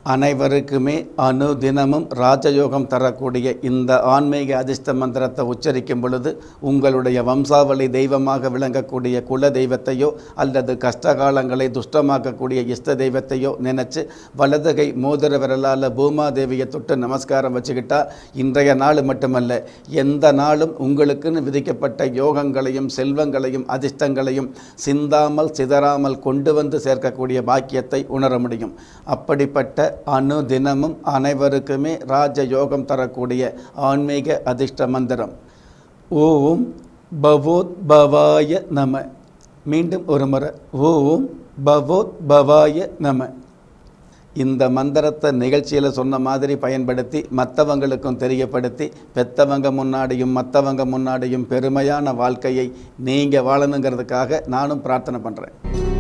அனைவருக்குமே அனுதினமும் ராஜயோகம் தரக்கூடிய இந்த ஆன்மீக அதிர்ஷ்ட மந்திரத்தை உச்சரிக்கும் பொழுது உங்களுடைய வம்சாவளி தெய்வமாக விளங்கக்கூடிய குல தெய்வத்தையோ அல்லது கஷ்டகாலங்களை துஷ்டமாக்கக்கூடிய இஷ்ட தெய்வத்தையோ நினச்சி வலதுகை மோதிர விரலால் பூமாதேவியை தொட்டு நமஸ்காரம் வச்சுக்கிட்டா இன்றைய நாள் மட்டுமல்ல எந்த நாளும் உங்களுக்குன்னு விதிக்கப்பட்ட யோகங்களையும் செல்வங்களையும் அதிர்ஷ்டங்களையும் சிந்தாமல் சிதறாமல் கொண்டு வந்து சேர்க்கக்கூடிய பாக்கியத்தை உணர முடியும் அப்படிப்பட்ட அனுதினமும் அனைவருக்குமே ராஜ யோகம் தரக்கூடிய ஆன்மீக அதிர்ஷ்ட மந்திரம் ஓம் பவோத் பவாய நம மீண்டும் ஒரு முறை ஓம் பவோத் பவாய நம இந்த மந்திரத்தை நிகழ்ச்சியில் சொன்ன மாதிரி பயன்படுத்தி மற்றவங்களுக்கும் தெரியப்படுத்தி பெத்தவங்க முன்னாடியும் மற்றவங்க முன்னாடியும் பெருமையான வாழ்க்கையை நீங்கள் வாழணுங்கிறதுக்காக நானும் பிரார்த்தனை பண்ணுறேன்